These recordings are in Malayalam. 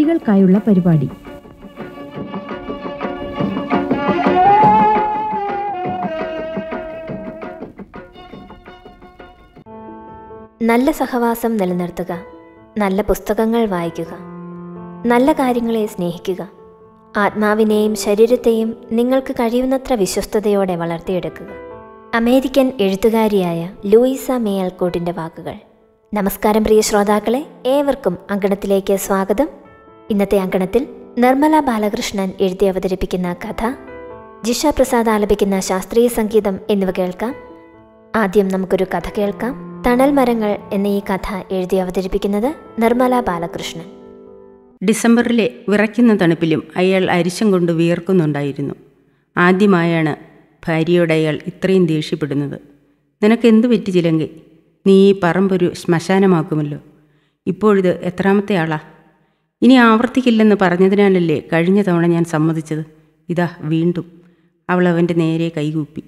സ്ത്രീകൾക്കായുള്ള പരിപാടി നല്ല സഹവാസം നിലനിർത്തുക നല്ല പുസ്തകങ്ങൾ വായിക്കുക നല്ല കാര്യങ്ങളെ സ്നേഹിക്കുക ആത്മാവിനെയും ശരീരത്തെയും നിങ്ങൾക്ക് കഴിയുന്നത്ര വിശ്വസ്തയോടെ വളർത്തിയെടുക്കുക അമേരിക്കൻ എഴുത്തുകാരിയായ ലൂയിസ മേയൽക്കോട്ടിൻ്റെ വാക്കുകൾ നമസ്കാരം പ്രിയ ശ്രോതാക്കളെ ഏവർക്കും അങ്കണത്തിലേക്ക് സ്വാഗതം ഇന്നത്തെ അങ്കണത്തിൽ നിർമ്മല ബാലകൃഷ്ണൻ എഴുതി അവതരിപ്പിക്കുന്ന കഥ ജിഷ പ്രസാദ് ആലപിക്കുന്ന ശാസ്ത്രീയ സംഗീതം എന്നിവ കേൾക്കാം ആദ്യം നമുക്കൊരു കഥ കേൾക്കാം തണൽ മരങ്ങൾ എന്ന ഈ കഥ എഴുതി അവതരിപ്പിക്കുന്നത് നിർമ്മല ബാലകൃഷ്ണൻ ഡിസംബറിലെ വിറയ്ക്കുന്ന തണുപ്പിലും അയാൾ അരിശം കൊണ്ട് വിയർക്കുന്നുണ്ടായിരുന്നു ആദ്യമായാണ് ഭാര്യയോട് അയാൾ ഇത്രയും ദേഷ്യപ്പെടുന്നത് നിനക്കെന്ത് പറ്റി ചിലങ്കി നീ ഈ പറമ്പൊരു ശ്മശാനമാക്കുമല്ലോ ഇപ്പോഴിത് എത്രാമത്തെ ആളാ ഇനി ആവർത്തിക്കില്ലെന്ന് പറഞ്ഞതിനാലല്ലേ കഴിഞ്ഞ തവണ ഞാൻ സമ്മതിച്ചത് ഇതാ വീണ്ടും അവൾ അവൻ്റെ നേരെ കൈകൂപ്പി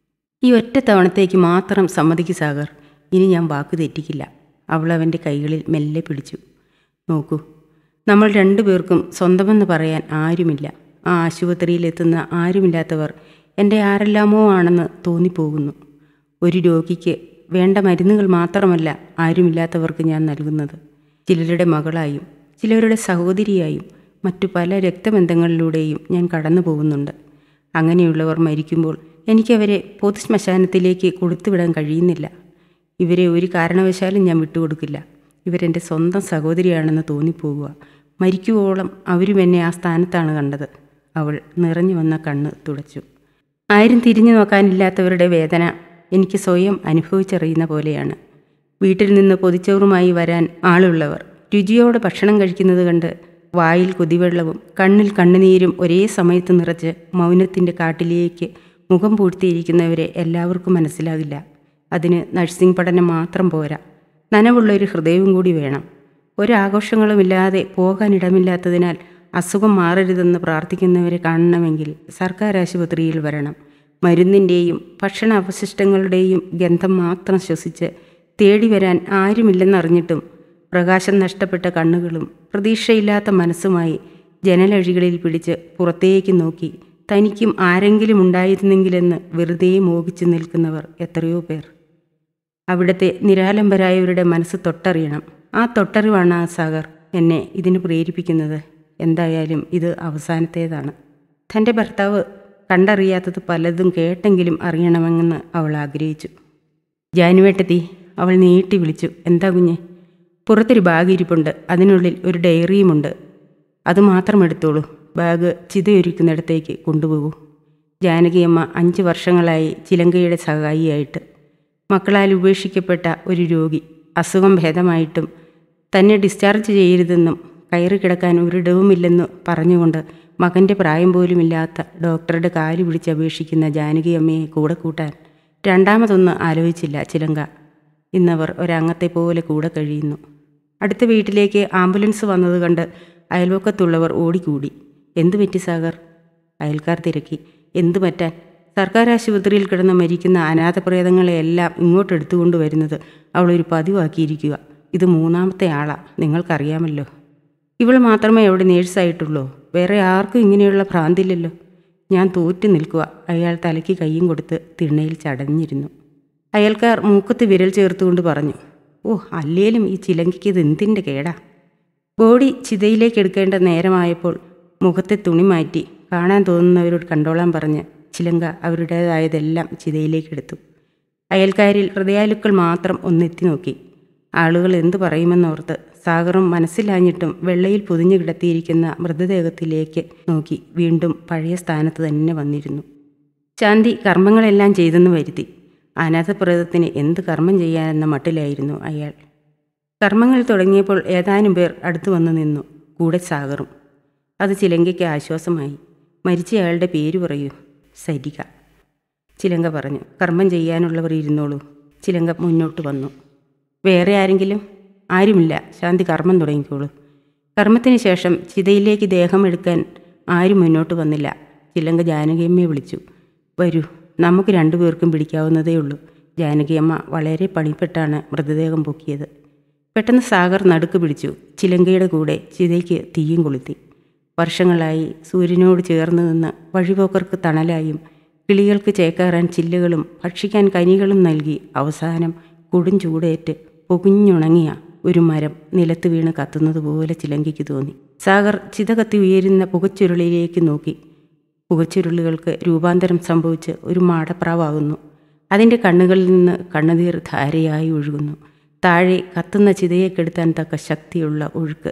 ഈ ഒറ്റ തവണത്തേക്ക് മാത്രം സമ്മതിക്കു സാഗർ ഇനി ഞാൻ വാക്ക് തെറ്റിക്കില്ല അവൾ അവൻ്റെ കൈകളിൽ മെല്ലെ പിടിച്ചു നോക്കൂ നമ്മൾ രണ്ടുപേർക്കും സ്വന്തമെന്ന് പറയാൻ ആരുമില്ല ആ ആശുപത്രിയിലെത്തുന്ന ആരുമില്ലാത്തവർ എൻ്റെ ആരെല്ലാമോ ആണെന്ന് തോന്നിപ്പോകുന്നു ഒരു രോഗിക്ക് വേണ്ട മരുന്നുകൾ മാത്രമല്ല ആരുമില്ലാത്തവർക്ക് ഞാൻ നൽകുന്നത് ചിലരുടെ മകളായും ചിലരുടെ സഹോദരിയായും മറ്റു പല രക്തബന്ധങ്ങളിലൂടെയും ഞാൻ കടന്നു പോകുന്നുണ്ട് അങ്ങനെയുള്ളവർ മരിക്കുമ്പോൾ എനിക്കവരെ പൊതുശ്മശാനത്തിലേക്ക് കൊടുത്തുവിടാൻ കഴിയുന്നില്ല ഇവരെ ഒരു കാരണവശാലും ഞാൻ വിട്ടുകൊടുക്കില്ല ഇവരെൻ്റെ സ്വന്തം സഹോദരിയാണെന്ന് തോന്നിപ്പോകുക മരിക്കുവോളം അവരും എന്നെ ആ സ്ഥാനത്താണ് കണ്ടത് അവൾ നിറഞ്ഞു വന്ന കണ്ണ് തുടച്ചു ആരും തിരിഞ്ഞു നോക്കാനില്ലാത്തവരുടെ വേദന എനിക്ക് സ്വയം അനുഭവിച്ചറിയുന്ന പോലെയാണ് വീട്ടിൽ നിന്ന് പൊതിച്ചോറുമായി വരാൻ ആളുള്ളവർ രുചിയോടെ ഭക്ഷണം കഴിക്കുന്നത് കണ്ട് വായിൽ കൊതിവെള്ളവും കണ്ണിൽ കണ്ണുനീരും ഒരേ സമയത്ത് നിറച്ച് മൗനത്തിൻ്റെ കാട്ടിലേക്ക് മുഖം പൂഴ്ത്തിയിരിക്കുന്നവരെ എല്ലാവർക്കും മനസ്സിലാകില്ല അതിന് നഴ്സിംഗ് പഠനം മാത്രം പോരാ നനവുള്ള ഒരു ഹൃദയവും കൂടി വേണം ഒരാഘോഷങ്ങളുമില്ലാതെ പോകാനിടമില്ലാത്തതിനാൽ അസുഖം മാറരുതെന്ന് പ്രാർത്ഥിക്കുന്നവരെ കാണണമെങ്കിൽ സർക്കാർ ആശുപത്രിയിൽ വരണം മരുന്നിൻ്റെയും ഭക്ഷണ അവശിഷ്ടങ്ങളുടെയും ഗന്ധം മാത്രം ശ്വസിച്ച് തേടി വരാൻ ആരുമില്ലെന്നറിഞ്ഞിട്ടും പ്രകാശം നഷ്ടപ്പെട്ട കണ്ണുകളും പ്രതീക്ഷയില്ലാത്ത മനസ്സുമായി ജനലഴികളിൽ പിടിച്ച് പുറത്തേക്ക് നോക്കി തനിക്കും ആരെങ്കിലും ഉണ്ടായിരുന്നെങ്കിലെന്ന് വെറുതെ മോഹിച്ചു നിൽക്കുന്നവർ എത്രയോ പേർ അവിടുത്തെ നിരാലംബരായവരുടെ മനസ്സ് തൊട്ടറിയണം ആ തൊട്ടറിവാണ് ആ സാഗർ എന്നെ ഇതിന് പ്രേരിപ്പിക്കുന്നത് എന്തായാലും ഇത് അവസാനത്തേതാണ് തൻ്റെ ഭർത്താവ് കണ്ടറിയാത്തത് പലതും കേട്ടെങ്കിലും അറിയണമെന്ന് അവൾ ആഗ്രഹിച്ചു ജാനുവേട്ടത്തി അവൾ നീട്ടി വിളിച്ചു എന്താ കുഞ്ഞെ പുറത്തൊരു ബാഗ് ഇരിപ്പുണ്ട് അതിനുള്ളിൽ ഒരു ഡയറിയുമുണ്ട് അത് മാത്രം എടുത്തോളൂ ബാഗ് ചിതയൊരുക്കുന്നിടത്തേക്ക് കൊണ്ടുപോകൂ ജാനകിയമ്മ അഞ്ച് വർഷങ്ങളായി ചിലങ്കയുടെ സഹായിയായിട്ട് മക്കളാൽ ഉപേക്ഷിക്കപ്പെട്ട ഒരു രോഗി അസുഖം ഭേദമായിട്ടും തന്നെ ഡിസ്ചാർജ് ചെയ്യരുതെന്നും കയറി കിടക്കാൻ ഒരിടവുമില്ലെന്ന് പറഞ്ഞുകൊണ്ട് മകൻ്റെ പ്രായം പോലുമില്ലാത്ത ഡോക്ടറുടെ കാല് പിടിച്ച് അപേക്ഷിക്കുന്ന ജാനകി അമ്മയെ കൂടെ കൂട്ടാൻ രണ്ടാമതൊന്ന് ആലോചിച്ചില്ല ചിലങ്ക ഇന്നവർ ഒരംഗത്തെ പോലെ കൂടെ കഴിയുന്നു അടുത്ത വീട്ടിലേക്ക് ആംബുലൻസ് വന്നത് കണ്ട് അയൽവക്കത്തുള്ളവർ ഓടിക്കൂടി എന്തു പറ്റി സാഗർ അയൽക്കാർ തിരക്കി എന്തു പറ്റാൻ സർക്കാർ ആശുപത്രിയിൽ കിടന്ന് മരിക്കുന്ന അനാഥപ്രേതങ്ങളെയെല്ലാം ഇങ്ങോട്ട് എടുത്തുകൊണ്ട് വരുന്നത് അവളൊരു പതിവാക്കിയിരിക്കുക ഇത് മൂന്നാമത്തെ ആളാ നിങ്ങൾക്കറിയാമല്ലോ ഇവൾ മാത്രമേ അവിടെ നേഴ്സായിട്ടുള്ളൂ വേറെ ആർക്കും ഇങ്ങനെയുള്ള ഭ്രാന്തില്ലല്ലോ ഞാൻ തോറ്റു നിൽക്കുക അയാൾ തലയ്ക്ക് കൈയും കൊടുത്ത് തിണ്ണയിൽ ചടഞ്ഞിരുന്നു അയൽക്കാർ മൂക്കത്ത് വിരൽ ചേർത്തുകൊണ്ട് പറഞ്ഞു ഓ അല്ലേലും ഈ ചിലങ്കിക്ക് ഇത് എന്തിൻ്റെ കേടാ ബോഡി ചിതയിലേക്ക് എടുക്കേണ്ട നേരമായപ്പോൾ മുഖത്തെ തുണി മാറ്റി കാണാൻ തോന്നുന്നവരോട് കണ്ടോളാൻ പറഞ്ഞ് ചിലങ്ക അവരുടേതായതെല്ലാം ചിതയിലേക്ക് എടുത്തു അയൽക്കാരിൽ ഹൃദയാലുക്കൾ മാത്രം ഒന്നെത്തി നോക്കി ആളുകൾ എന്തു പറയുമെന്നോർത്ത് സാഗറും മനസ്സിലാഞ്ഞിട്ടും വെള്ളയിൽ പൊതിഞ്ഞു കിടത്തിയിരിക്കുന്ന മൃതദേഹത്തിലേക്ക് നോക്കി വീണ്ടും പഴയ സ്ഥാനത്ത് തന്നെ വന്നിരുന്നു ശാന്തി കർമ്മങ്ങളെല്ലാം ചെയ്തെന്ന് വരുത്തി അനാഥപ്രേതത്തിന് എന്ത് കർമ്മം ചെയ്യാനെന്ന മട്ടിലായിരുന്നു അയാൾ കർമ്മങ്ങൾ തുടങ്ങിയപ്പോൾ ഏതാനും പേർ അടുത്തു വന്നു നിന്നു കൂടെ സാഗറും അത് ചിലങ്കയ്ക്ക് ആശ്വാസമായി മരിച്ചയാളുടെ പേര് പറയൂ സരിക ചിലങ്ക പറഞ്ഞു കർമ്മം ചെയ്യാനുള്ളവർ ഇരുന്നോളൂ ചിലങ്ക മുന്നോട്ട് വന്നു വേറെ ആരെങ്കിലും ആരുമില്ല ശാന്തി കർമ്മം തുടങ്ങിക്കോളൂ കർമ്മത്തിന് ശേഷം ചിതയിലേക്ക് ദേഹം എടുക്കാൻ ആരും മുന്നോട്ട് വന്നില്ല ചിലങ്ക ജാനകിയമ്മയെ വിളിച്ചു വരൂ നമുക്ക് രണ്ടുപേർക്കും പിടിക്കാവുന്നതേ ഉള്ളൂ ജാനകിയമ്മ വളരെ പണിപ്പെട്ടാണ് മൃതദേഹം പൊക്കിയത് പെട്ടെന്ന് സാഗർ നടുക്ക് പിടിച്ചു ചിലങ്കയുടെ കൂടെ ചിതയ്ക്ക് തീയും കൊളുത്തി വർഷങ്ങളായി സൂര്യനോട് ചേർന്ന് നിന്ന് വഴിപോക്കർക്ക് തണലായും കിളികൾക്ക് ചേക്കാറാൻ ചില്ലുകളും ഭക്ഷിക്കാൻ കനികളും നൽകി അവസാനം കൊടും ചൂടേറ്റ് പൊകുഞ്ഞുണങ്ങിയ ഒരു മരം നിലത്ത് വീണ് കത്തുന്നത് പോലെ ചിലങ്കയ്ക്ക് തോന്നി സാഗർ ചിത കത്തി ഉയരുന്ന പുകച്ചുരുളിലേക്ക് നോക്കി പുകച്ചുരുളുകൾക്ക് രൂപാന്തരം സംഭവിച്ച് ഒരു മാടപ്രാവാകുന്നു അതിൻ്റെ കണ്ണുകളിൽ നിന്ന് കണ്ണുനീർ ധാരയായി ഒഴുകുന്നു താഴെ കത്തുന്ന ചിതയെ കെടുത്താൻ തക്ക ശക്തിയുള്ള ഒഴുക്ക്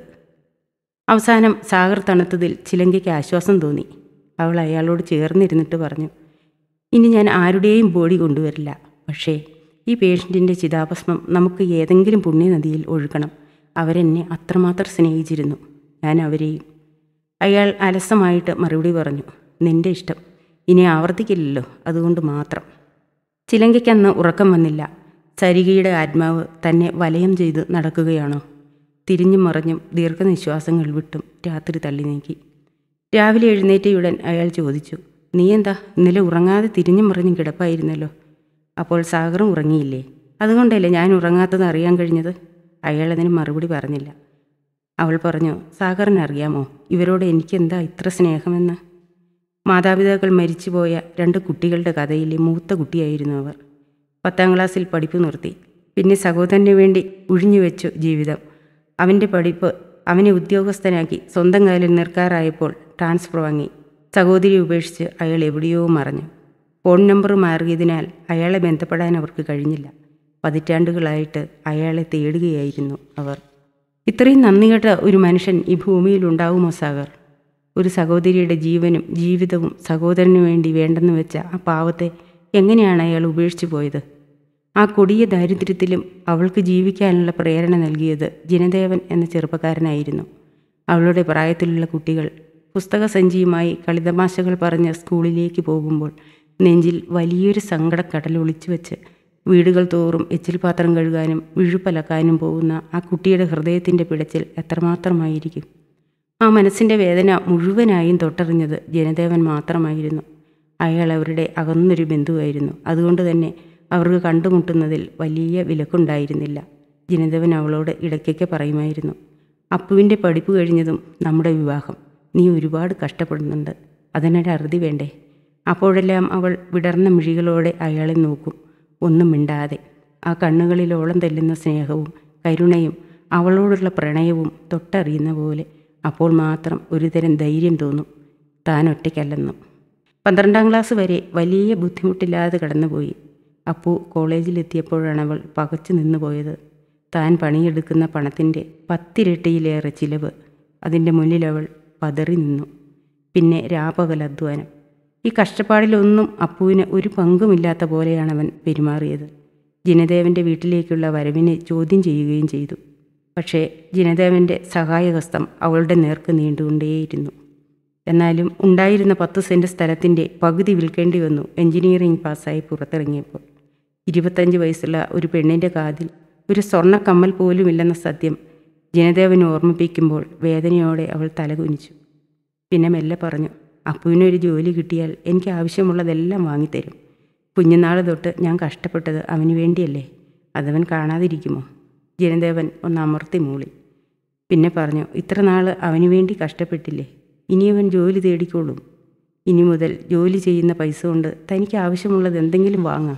അവസാനം സാഗർ തണുത്തതിൽ ചിലങ്കയ്ക്ക് ആശ്വാസം തോന്നി അവൾ അയാളോട് ചേർന്നിരുന്നിട്ട് പറഞ്ഞു ഇനി ഞാൻ ആരുടെയും ബോഡി കൊണ്ടുവരില്ല പക്ഷേ ഈ പേഷ്യൻറ്റിൻ്റെ ചിതാഭസ്മം നമുക്ക് ഏതെങ്കിലും പുണ്യനദിയിൽ ഒഴുകണം അവരെന്നെ അത്രമാത്രം സ്നേഹിച്ചിരുന്നു ഞാൻ അവരെയും അയാൾ അലസമായിട്ട് മറുപടി പറഞ്ഞു നിന്റെ ഇഷ്ടം ഇനി ആവർത്തിക്കില്ലല്ലോ അതുകൊണ്ട് മാത്രം ചിലങ്കയ്ക്കന്ന് ഉറക്കം വന്നില്ല സരികയുടെ ആത്മാവ് തന്നെ വലയം ചെയ്ത് നടക്കുകയാണോ തിരിഞ്ഞും മറിഞ്ഞും ദീർഘനിശ്വാസങ്ങൾ വിട്ടും രാത്രി തള്ളി നീക്കി രാവിലെ എഴുന്നേറ്റയുടൻ അയാൾ ചോദിച്ചു നീ എന്താ ഇന്നലെ ഉറങ്ങാതെ തിരിഞ്ഞും മറിഞ്ഞും കിടപ്പായിരുന്നല്ലോ അപ്പോൾ സാഗറും ഉറങ്ങിയില്ലേ അതുകൊണ്ടല്ലേ ഞാൻ ഉറങ്ങാത്തത് അറിയാൻ കഴിഞ്ഞത് അയാൾ അതിന് മറുപടി പറഞ്ഞില്ല അവൾ പറഞ്ഞു സാഗറിന് അറിയാമോ ഇവരോട് എനിക്കെന്താ ഇത്ര സ്നേഹമെന്ന് മാതാപിതാക്കൾ മരിച്ചുപോയ രണ്ട് കുട്ടികളുടെ കഥയിലെ മൂത്ത കുട്ടിയായിരുന്നു അവർ പത്താം ക്ലാസ്സിൽ പഠിപ്പ് നിർത്തി പിന്നെ സഹോദരന് വേണ്ടി ഒഴിഞ്ഞുവെച്ചു ജീവിതം അവൻ്റെ പഠിപ്പ് അവനെ ഉദ്യോഗസ്ഥനാക്കി സ്വന്തം കാലിൽ നിൽക്കാറായപ്പോൾ ട്രാൻസ്ഫർ വാങ്ങി സഹോദരി ഉപേക്ഷിച്ച് അയാൾ എവിടെയോ മറഞ്ഞു ഫോൺ നമ്പർ മാറിയതിനാൽ അയാളെ ബന്ധപ്പെടാൻ അവർക്ക് കഴിഞ്ഞില്ല പതിറ്റാണ്ടുകളായിട്ട് അയാളെ തേടുകയായിരുന്നു അവർ ഇത്രയും നന്ദികെട്ട ഒരു മനുഷ്യൻ ഈ ഭൂമിയിൽ ഉണ്ടാവുമോ സാഗർ ഒരു സഹോദരിയുടെ ജീവനും ജീവിതവും സഹോദരനു വേണ്ടി വേണ്ടെന്ന് വെച്ച ആ പാവത്തെ എങ്ങനെയാണ് അയാൾ ഉപേക്ഷിച്ചു പോയത് ആ കൊടിയ ദാരിദ്ര്യത്തിലും അവൾക്ക് ജീവിക്കാനുള്ള പ്രേരണ നൽകിയത് ജിനദേവൻ എന്ന ചെറുപ്പക്കാരനായിരുന്നു അവളുടെ പ്രായത്തിലുള്ള കുട്ടികൾ പുസ്തക സഞ്ചിയുമായി കളിതമാശകൾ പറഞ്ഞ് സ്കൂളിലേക്ക് പോകുമ്പോൾ നെഞ്ചിൽ വലിയൊരു സങ്കടക്കടൽ ഒളിച്ചു വെച്ച് വീടുകൾ തോറും എച്ചിൽ പാത്രം കഴുകാനും വിഴുപ്പലക്കാനും പോകുന്ന ആ കുട്ടിയുടെ ഹൃദയത്തിൻ്റെ പിടച്ചിൽ എത്രമാത്രമായിരിക്കും ആ മനസ്സിൻ്റെ വേദന മുഴുവനായും തൊട്ടറിഞ്ഞത് ജനദേവൻ മാത്രമായിരുന്നു അയാൾ അവരുടെ അകന്നൊരു ബന്ധുവായിരുന്നു അതുകൊണ്ട് തന്നെ അവർക്ക് കണ്ടുമുട്ടുന്നതിൽ വലിയ വിലക്കുണ്ടായിരുന്നില്ല ജനദേവൻ അവളോട് ഇടയ്ക്കൊക്കെ പറയുമായിരുന്നു അപ്പുവിൻ്റെ പഠിപ്പ് കഴിഞ്ഞതും നമ്മുടെ വിവാഹം നീ ഒരുപാട് കഷ്ടപ്പെടുന്നുണ്ട് അതിനൊരു അറുതി വേണ്ടേ അപ്പോഴെല്ലാം അവൾ വിടർന്ന മിഴികളോടെ അയാളെ നോക്കും ഒന്നും മിണ്ടാതെ ആ കണ്ണുകളിലോളം തെല്ലുന്ന സ്നേഹവും കരുണയും അവളോടുള്ള പ്രണയവും തൊട്ടറിയുന്ന പോലെ അപ്പോൾ മാത്രം ഒരുതരം ധൈര്യം തോന്നും താൻ ഒറ്റയ്ക്കല്ലെന്നും പന്ത്രണ്ടാം ക്ലാസ് വരെ വലിയ ബുദ്ധിമുട്ടില്ലാതെ കടന്നുപോയി അപ്പു കോളേജിലെത്തിയപ്പോഴാണ് അവൾ പകച്ചു നിന്നു പോയത് താൻ പണിയെടുക്കുന്ന പണത്തിൻ്റെ പത്തിരട്ടിയിലേറെ ചിലവ് അതിൻ്റെ മുന്നിൽ അവൾ പതറി നിന്നു പിന്നെ രാപകൽ അധ്വാനം ഈ കഷ്ടപ്പാടിലൊന്നും അപ്പുവിന് ഒരു പങ്കുമില്ലാത്ത പോലെയാണ് അവൻ പെരുമാറിയത് ജിനദേവൻ്റെ വീട്ടിലേക്കുള്ള വരവിനെ ചോദ്യം ചെയ്യുകയും ചെയ്തു പക്ഷേ ജിനദേവൻ്റെ സഹായഹസ്തം അവളുടെ നേർക്ക് നീണ്ടുകൊണ്ടേയിരുന്നു എന്നാലും ഉണ്ടായിരുന്ന പത്ത് സെൻറ്റ് സ്ഥലത്തിൻ്റെ പകുതി വിൽക്കേണ്ടി വന്നു എഞ്ചിനീയറിംഗ് പാസ്സായി പുറത്തിറങ്ങിയപ്പോൾ ഇരുപത്തഞ്ച് വയസ്സുള്ള ഒരു പെണ്ണിൻ്റെ കാതിൽ ഒരു സ്വർണ്ണ കമ്മൽ പോലുമില്ലെന്ന സത്യം ജനദേവൻ ഓർമ്മിപ്പിക്കുമ്പോൾ വേദനയോടെ അവൾ തലകുനിച്ചു പിന്നെ മെല്ലെ പറഞ്ഞു അപ്പുവിനൊരു ജോലി കിട്ടിയാൽ എനിക്ക് ആവശ്യമുള്ളതെല്ലാം വാങ്ങിത്തരും കുഞ്ഞുനാൾ തൊട്ട് ഞാൻ കഷ്ടപ്പെട്ടത് അവന് വേണ്ടിയല്ലേ അതവൻ കാണാതിരിക്കുമോ ജനദേവൻ ഒന്ന് അമർത്തി മൂളി പിന്നെ പറഞ്ഞു ഇത്ര നാൾ അവന് വേണ്ടി കഷ്ടപ്പെട്ടില്ലേ ഇനി അവൻ ജോലി തേടിക്കോളും ഇനി മുതൽ ജോലി ചെയ്യുന്ന പൈസ കൊണ്ട് തനിക്ക് ആവശ്യമുള്ളത് എന്തെങ്കിലും വാങ്ങാം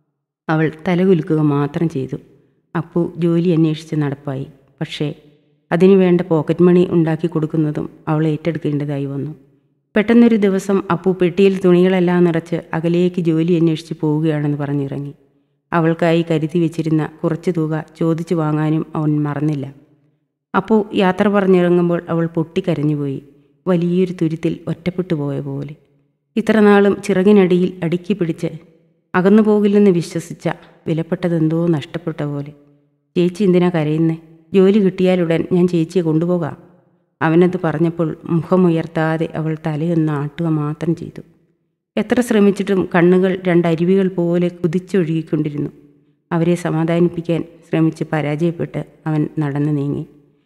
അവൾ തലകുലുക്കുക മാത്രം ചെയ്തു അപ്പു ജോലി അന്വേഷിച്ച് നടപ്പായി പക്ഷേ അതിനു വേണ്ട പോക്കറ്റ് മണി ഉണ്ടാക്കി കൊടുക്കുന്നതും അവൾ ഏറ്റെടുക്കേണ്ടതായി വന്നു പെട്ടെന്നൊരു ദിവസം അപ്പു പെട്ടിയിൽ തുണികളെല്ലാം നിറച്ച് അകലേക്ക് ജോലി അന്വേഷിച്ച് പോവുകയാണെന്ന് പറഞ്ഞിറങ്ങി അവൾക്കായി കരുതി വെച്ചിരുന്ന കുറച്ച് തുക ചോദിച്ചു വാങ്ങാനും അവൻ മറന്നില്ല അപ്പോൾ യാത്ര പറഞ്ഞിറങ്ങുമ്പോൾ അവൾ പൊട്ടിക്കരഞ്ഞുപോയി വലിയൊരു തുരുത്തിൽ ഒറ്റപ്പെട്ടു പോയ പോലെ ഇത്രനാളും ചിറകിനടിയിൽ അടുക്കി പിടിച്ച് അകന്നു പോകില്ലെന്ന് വിശ്വസിച്ച വിലപ്പെട്ടതെന്തോ നഷ്ടപ്പെട്ട പോലെ ചേച്ചി എന്തിനാ കരയുന്നേ ജോലി കിട്ടിയാലുടൻ ഞാൻ ചേച്ചിയെ കൊണ്ടുപോകാം അവനത് പറഞ്ഞപ്പോൾ മുഖമുയർത്താതെ അവൾ തലയൊന്ന് ആട്ടുക മാത്രം ചെയ്തു എത്ര ശ്രമിച്ചിട്ടും കണ്ണുകൾ രണ്ടരുവികൾ പോലെ കുതിച്ചൊഴുകിക്കൊണ്ടിരുന്നു അവരെ സമാധാനിപ്പിക്കാൻ ശ്രമിച്ച് പരാജയപ്പെട്ട് അവൻ നടന്നു നീങ്ങി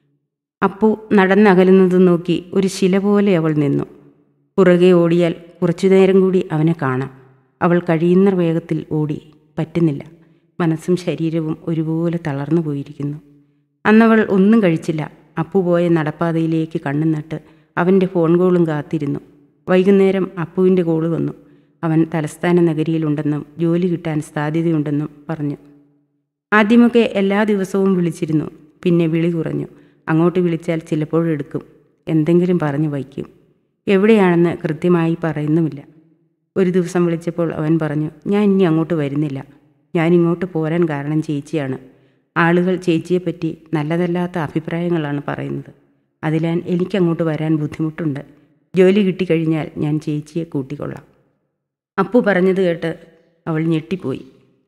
അപ്പു നടന്നകലുന്നത് നോക്കി ഒരു ശില പോലെ അവൾ നിന്നു പുറകെ ഓടിയാൽ കുറച്ചു നേരം കൂടി അവനെ കാണാം അവൾ കഴിയുന്ന വേഗത്തിൽ ഓടി പറ്റുന്നില്ല മനസ്സും ശരീരവും ഒരുപോലെ തളർന്നു പോയിരിക്കുന്നു അന്നവൾ ഒന്നും കഴിച്ചില്ല അപ്പു പോയ നടപ്പാതയിലേക്ക് കണ്ണും നട്ട് അവൻ്റെ ഫോൺ കോളും കാത്തിരുന്നു വൈകുന്നേരം അപ്പുവിൻ്റെ കോള് വന്നു അവൻ തലസ്ഥാന നഗരിയിലുണ്ടെന്നും ജോലി കിട്ടാൻ സാധ്യതയുണ്ടെന്നും പറഞ്ഞു ആദ്യമൊക്കെ എല്ലാ ദിവസവും വിളിച്ചിരുന്നു പിന്നെ വിളി കുറഞ്ഞു അങ്ങോട്ട് വിളിച്ചാൽ ചിലപ്പോൾ എടുക്കും എന്തെങ്കിലും പറഞ്ഞു വയ്ക്കും എവിടെയാണെന്ന് കൃത്യമായി പറയുന്നുമില്ല ഒരു ദിവസം വിളിച്ചപ്പോൾ അവൻ പറഞ്ഞു ഞാൻ ഇനി അങ്ങോട്ട് വരുന്നില്ല ഞാൻ ഇങ്ങോട്ട് പോരാൻ കാരണം ചേച്ചിയാണ് ആളുകൾ ചേച്ചിയെപ്പറ്റി നല്ലതല്ലാത്ത അഭിപ്രായങ്ങളാണ് പറയുന്നത് അതിനാൽ എനിക്കങ്ങോട്ട് വരാൻ ബുദ്ധിമുട്ടുണ്ട് ജോലി കിട്ടിക്കഴിഞ്ഞാൽ ഞാൻ ചേച്ചിയെ കൂട്ടിക്കൊള്ളാം അപ്പു പറഞ്ഞത് കേട്ട് അവൾ ഞെട്ടിപ്പോയി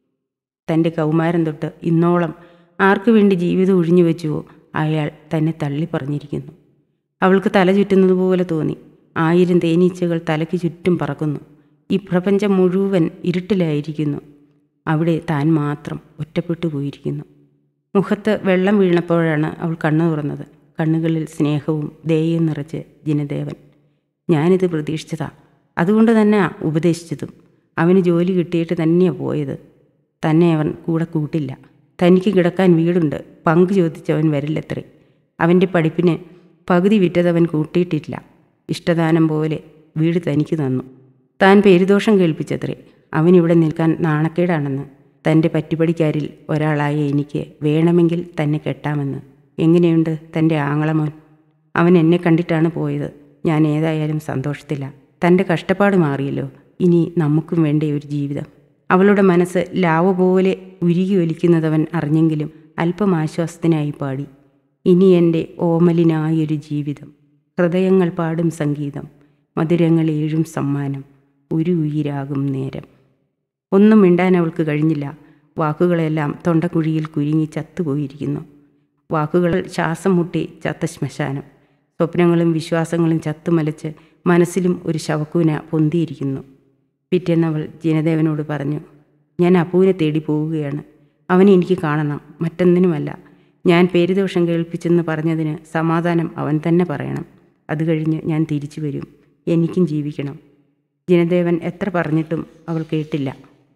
തൻ്റെ കൗമാരം തൊട്ട് ഇന്നോളം ആർക്കു വേണ്ടി ജീവിതം ഒഴിഞ്ഞു വെച്ചുവോ അയാൾ തന്നെ തള്ളി പറഞ്ഞിരിക്കുന്നു അവൾക്ക് തല ചുറ്റുന്നത് പോലെ തോന്നി ആയിരം തേനീച്ചകൾ തലയ്ക്ക് ചുറ്റും പറക്കുന്നു ഈ പ്രപഞ്ചം മുഴുവൻ ഇരുട്ടിലായിരിക്കുന്നു അവിടെ താൻ മാത്രം ഒറ്റപ്പെട്ടു പോയിരിക്കുന്നു മുഖത്ത് വെള്ളം വീണപ്പോഴാണ് അവൾ കണ്ണു തുറന്നത് കണ്ണുകളിൽ സ്നേഹവും ദയയും നിറച്ച് ജിനദേവൻ ഞാനിത് പ്രതീക്ഷിച്ചതാ അതുകൊണ്ട് തന്നെ ഉപദേശിച്ചതും അവന് ജോലി കിട്ടിയിട്ട് തന്നെയാണ് പോയത് തന്നെ അവൻ കൂടെ കൂട്ടില്ല തനിക്ക് കിടക്കാൻ വീടുണ്ട് പങ്ക് ചോദിച്ചവൻ വരില്ലത്രേ അവൻ്റെ പഠിപ്പിന് പകുതി വിറ്റതവൻ കൂട്ടിയിട്ടില്ല ഇഷ്ടദാനം പോലെ വീട് തനിക്ക് തന്നു താൻ പേരുദോഷം കേൾപ്പിച്ചത്രേ അവനിവിടെ നിൽക്കാൻ നാണക്കേടാണെന്ന് തൻ്റെ പറ്റുപടിക്കാരിൽ ഒരാളായ എനിക്ക് വേണമെങ്കിൽ തന്നെ കെട്ടാമെന്ന് എങ്ങനെയുണ്ട് തൻ്റെ ആങ്ങളമോൻ അവൻ എന്നെ കണ്ടിട്ടാണ് പോയത് ഞാൻ ഏതായാലും സന്തോഷത്തില്ല തൻ്റെ കഷ്ടപ്പാട് മാറിയല്ലോ ഇനി നമുക്കും വേണ്ടേ ഒരു ജീവിതം അവളുടെ മനസ്സ് ലാവ പോലെ ഉരുകി ഒലിക്കുന്നതവൻ അറിഞ്ഞെങ്കിലും അല്പം ആശ്വാസത്തിനായി പാടി ഇനി എൻ്റെ ഓമലിനായൊരു ജീവിതം ഹൃദയങ്ങൾ പാടും സംഗീതം മധുരങ്ങൾ ഏഴും സമ്മാനം ഒരു ഉയിരാകും നേരം ഒന്നും മിണ്ടാൻ അവൾക്ക് കഴിഞ്ഞില്ല വാക്കുകളെല്ലാം തൊണ്ടക്കുഴിയിൽ കുരുങ്ങി ചത്തുപോയിരിക്കുന്നു വാക്കുകൾ ശ്വാസം മുട്ടി ചത്ത ശ്മശാനം സ്വപ്നങ്ങളും വിശ്വാസങ്ങളും ചത്തുമലച്ച് മനസ്സിലും ഒരു ശവക്കൂന പൊന്തിയിരിക്കുന്നു പിറ്റേന്നവൾ ജിനദേവനോട് പറഞ്ഞു ഞാൻ അപ്പുവിനെ തേടി പോവുകയാണ് അവനെ എനിക്ക് കാണണം മറ്റൊന്നിനുമല്ല ഞാൻ പേരുദോഷം കേൾപ്പിച്ചെന്ന് പറഞ്ഞതിന് സമാധാനം അവൻ തന്നെ പറയണം അത് കഴിഞ്ഞ് ഞാൻ തിരിച്ചു വരും എനിക്കും ജീവിക്കണം ജിനദേവൻ എത്ര പറഞ്ഞിട്ടും അവൾ കേട്ടില്ല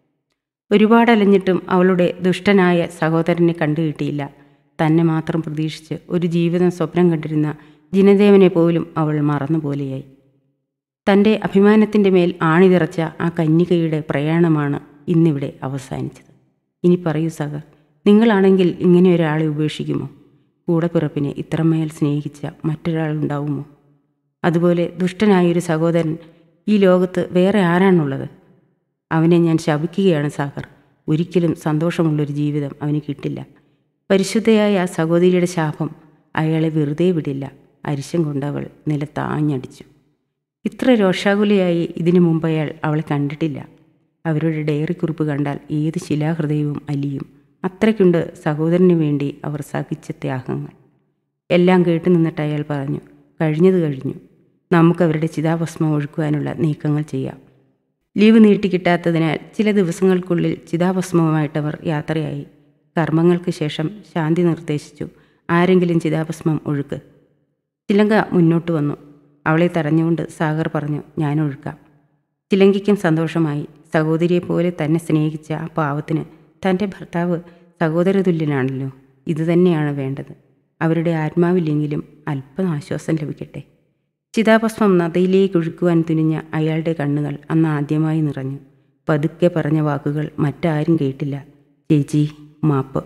ഒരുപാട് അലഞ്ഞിട്ടും അവളുടെ ദുഷ്ടനായ സഹോദരനെ കണ്ടുകിട്ടിയില്ല തന്നെ മാത്രം പ്രതീക്ഷിച്ച് ഒരു ജീവിതം സ്വപ്നം കണ്ടിരുന്ന ജിനദേവനെ പോലും അവൾ മറന്നുപോലെയായി തൻ്റെ അഭിമാനത്തിൻ്റെ മേൽ ആണിതിറച്ച ആ കന്യകയുടെ പ്രയാണമാണ് ഇന്നിവിടെ അവസാനിച്ചത് ഇനി പറയൂ സഹർ നിങ്ങളാണെങ്കിൽ ഇങ്ങനെ ഒരാളെ ഉപേക്ഷിക്കുമോ കൂടപ്പിറപ്പിനെ ഇത്രമേൽ സ്നേഹിച്ച മറ്റൊരാളുണ്ടാവുമോ അതുപോലെ ദുഷ്ടനായൊരു സഹോദരൻ ഈ ലോകത്ത് വേറെ ആരാണുള്ളത് അവനെ ഞാൻ ശപിക്കുകയാണ് സാഗർ ഒരിക്കലും സന്തോഷമുള്ളൊരു ജീവിതം അവന് കിട്ടില്ല പരിശുദ്ധയായ ആ സഹോദരിയുടെ ശാപം അയാളെ വെറുതെ വിടില്ല അരിശം കൊണ്ടവൾ നിലത്താഞ്ഞടിച്ചു ഇത്ര രോഷാകുലയായി ഇതിനു മുമ്പ് അയാൾ അവളെ കണ്ടിട്ടില്ല അവരുടെ ഡയറി കുറിപ്പ് കണ്ടാൽ ഏത് ശിലാഹൃദയവും അലിയും അത്രയ്ക്കുണ്ട് സഹോദരന് വേണ്ടി അവർ സഹിച്ച ത്യാഗങ്ങൾ എല്ലാം കേട്ടു നിന്നിട്ട് അയാൾ പറഞ്ഞു കഴിഞ്ഞത് കഴിഞ്ഞു നമുക്ക് അവരുടെ ചിതാഭസ്മം ഒഴുക്കുവാനുള്ള നീക്കങ്ങൾ ചെയ്യാം ലീവ് നീട്ടിക്കിട്ടാത്തതിനാൽ ചില ദിവസങ്ങൾക്കുള്ളിൽ ചിതാഭസ്മവുമായിട്ടവർ യാത്രയായി കർമ്മങ്ങൾക്ക് ശേഷം ശാന്തി നിർദ്ദേശിച്ചു ആരെങ്കിലും ചിതാഭസ്മം ഒഴുക്ക് ചിലങ്ക മുന്നോട്ട് വന്നു അവളെ തടഞ്ഞുകൊണ്ട് സാഗർ പറഞ്ഞു ഞാൻ ഒഴുക്കാം ചിലങ്കയ്ക്കും സന്തോഷമായി സഹോദരിയെപ്പോലെ തന്നെ സ്നേഹിച്ച ആ പാവത്തിന് തൻ്റെ ഭർത്താവ് സഹോദരതുല്യനാണല്ലോ ഇതുതന്നെയാണ് വേണ്ടത് അവരുടെ ആത്മാവില്ലെങ്കിലും അല്പം ആശ്വാസം ലഭിക്കട്ടെ ചിതാഭസ്മം നദയിലേക്ക് ഒഴുക്കുവാൻ തുനിഞ്ഞ അയാളുടെ കണ്ണുകൾ അന്ന് ആദ്യമായി നിറഞ്ഞു പതുക്കെ പറഞ്ഞ വാക്കുകൾ മറ്റാരും കേട്ടില്ല ചേച്ചി മാപ്പ്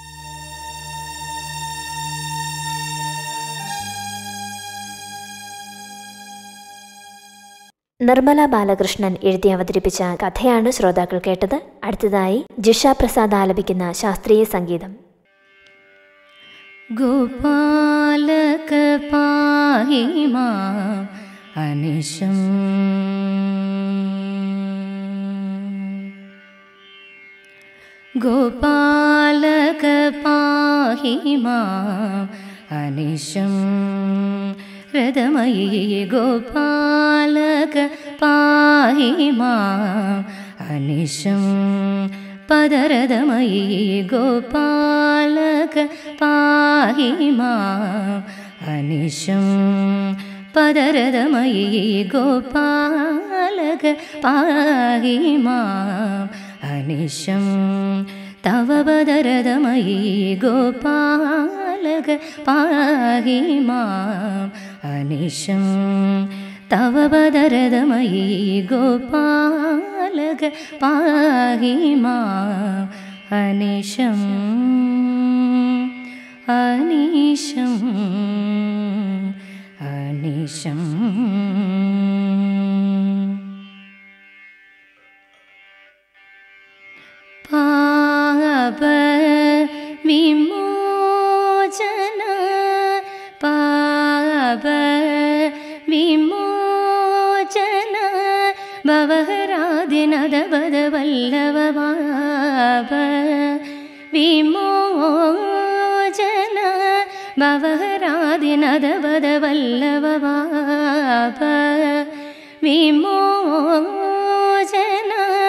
നിർമ്മല ബാലകൃഷ്ണൻ എഴുതി അവതരിപ്പിച്ച കഥയാണ് ശ്രോതാക്കൾ കേട്ടത് അടുത്തതായി ജിഷ പ്രസാദ് ആലപിക്കുന്ന ശാസ്ത്രീയ സംഗീതം गोपालक पाहि माम् अनिशम् गोपालक पाहि माम् अनिशम् हृदमयी गोपालक पाहि माम् अनिशम् पदरदमयी गोपालक पाहि माम् अनिशं पदरदमयी गोपालक पाहि माम् अनिशं तव पदरदमयी गोपालक गोपालक पाहि माम् अनिशं तव पदरदमयी गोपालक पाहि माम् अनिशम् अनिशम् अनिशम् पाप विमोचन पाप विमोचन भवहरादिनदवदवल्लभ पाप विमोचन भवहरादिनदवदवल्लभ पाप विमोचन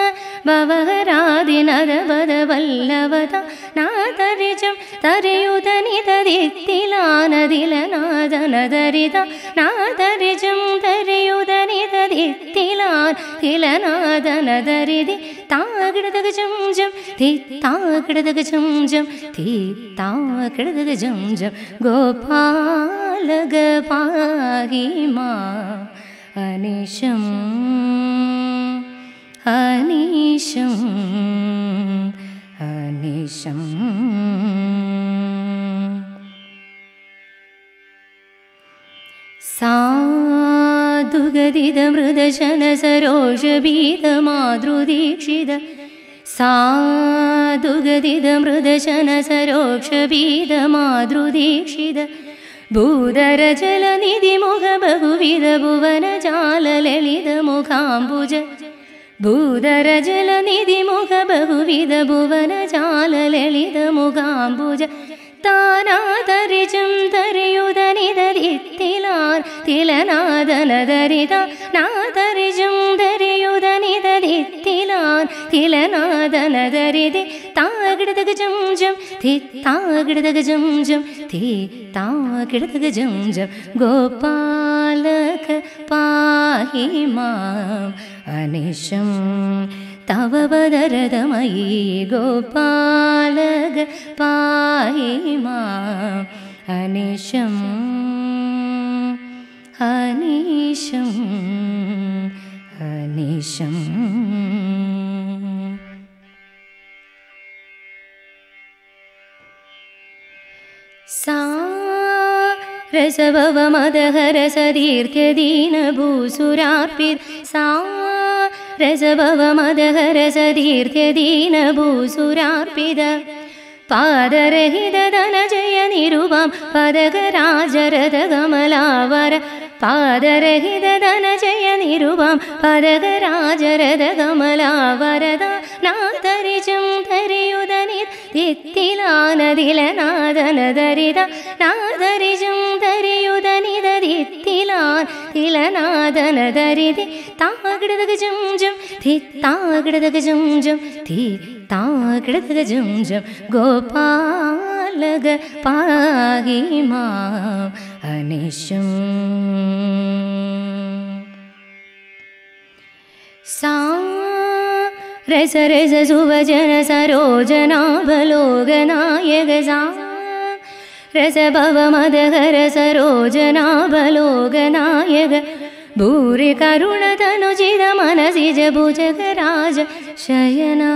ഭവഹരാദിനരവരവല്ലവത നാതരിജം തരയുധനിതരിത്തിലാനതിലനാദനദരിത നാതരിജം തരയുധനിതരിത്തിലാൻ തിലനാദനദരിതി താകിടതക ജം ജം തി താകിടതക ജം ജം തി താകിടതക ജം ജം ഗോപാലക പാഹി മാ അനിശം അനീശം അനീശം സാധുഗതിതമൃദശനസരോഷഭീതമാതൃദീക്ഷിത സാധുഗതിതമൃദശനസരോക്ഷഭീതമാതൃദീക്ഷിത ഭൂതരജലനിധിമുഖ ബഹുവിധ ഭുവനജാലലളിതമുഖാംബുജ ഭൂതരജലനിധിമുഖ ബഹുവിധ ഭുവനജാലലളിതമുഖാംബുജ താനാതരിജം തരയുധനിതരിത്തിലാൻ തിലനാദനദരിത നാദരിജം തരയുധനിതരിത്തിലാൻ തിലനാദനദരിതി താകിടതക ജം ജം തി താകിടതക ജം ജം തി താകിടതക ജം ജം ഗോപാലക പാഹി മാം അനിശം തവ പദരതമയീ ഗോപാലക പാഹി മാം അനിശം അനീശം അനീശം सा रसभवमदहरसदीर्घदीनभूसुरार्पित सा रसभवमदहरसदीर्घदीनभूसुरार्पित पादरहितधनजय निरुपं पदकराजरथकमलावर पादरहितधनजय निरुपं पदकराजरथकमलावरदा നാദരിജം ധരിയുധനി തിത്തിലാനതിലനാദനദരിത നാദരിജം ധരിയുധനിതരിത്തിലാൻ തിലനാദനദരിതി താകിടതക ജം ജം ധി താകിടതക ജം ജം ധി താകിടതക ജം ജം ഗോപാലക പാഹി മാം അനിശം സാ രസ രസ സുവജന സരോജനാഭലോകനായക സാ രസഭവമദഹര സരോജനാഭലോകനായക ഭൂരി കരുണതനുചിത മനസിജ ഭുജകരാജ ശയനാ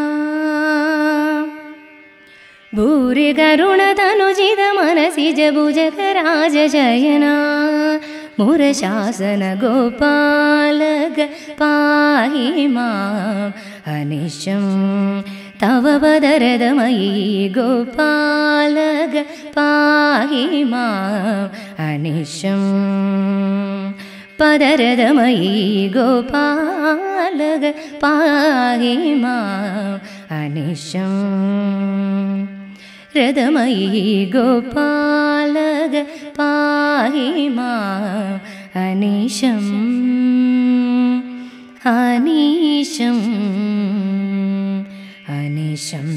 ഭൂരി കരുണതനുചിത മനസിജ ഭുജകരാജ ശയനാ മുരശാസന ഗോപാലക പാഹി മാം അനിശം തവ പദരതമയീ ഗോപാലക പാഹി മാം അനിശം പദരതമയീ ഗോപാലക പാഹി മാം അനിശം രഥമയീ ഗോപാലക പാഹി മാം അനീശം അനീശം അനീശം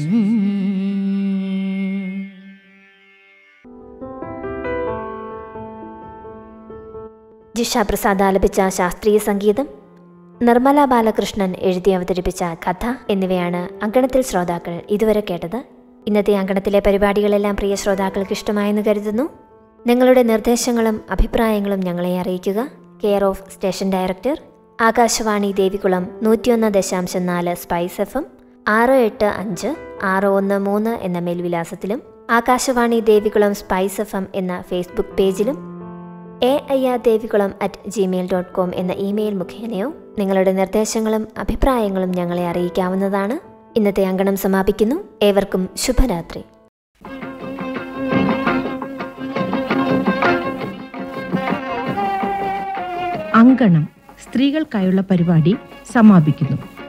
ജിഷ പ്രസാദ് ആലപിച്ച ശാസ്ത്രീയ സംഗീതം നിർമ്മല ബാലകൃഷ്ണൻ എഴുതി അവതരിപ്പിച്ച കഥ എന്നിവയാണ് അങ്കണത്തിൽ ശ്രോതാക്കൾ ഇതുവരെ കേട്ടത് ഇന്നത്തെ അങ്കണത്തിലെ പരിപാടികളെല്ലാം പ്രിയ ശ്രോതാക്കൾക്ക് ഇഷ്ടമായെന്ന് കരുതുന്നു നിങ്ങളുടെ നിർദ്ദേശങ്ങളും അഭിപ്രായങ്ങളും ഞങ്ങളെ അറിയിക്കുക care of station director Akashvani Devikulam നൂറ്റിയൊന്ന് ദശാംശം നാല് സ്പൈസ് എഫ് എം ആറ് എട്ട് അഞ്ച് ആറ് ഒന്ന് മൂന്ന് എന്ന മേൽവിലാസത്തിലും ആകാശവാണി ദേവികുളം സ്പൈസ് എഫ് എം എന്ന ഫേസ്ബുക്ക് പേജിലും A I R Devikulam at Gmail dot com എന്ന ഇമെയിൽ മുഖേനയോ നിങ്ങളുടെ നിർദ്ദേശങ്ങളും അഭിപ്രായങ്ങളും ഞങ്ങളെ അറിയിക്കാവുന്നതാണ് ഇന്നത്തെ അങ്കണം സമാപിക്കുന്നു ഏവർക്കും ശുഭരാത്രി അങ്കണം സ്ത്രീകൾക്കായുള്ള പരിപാടി സമാപിക്കുന്നു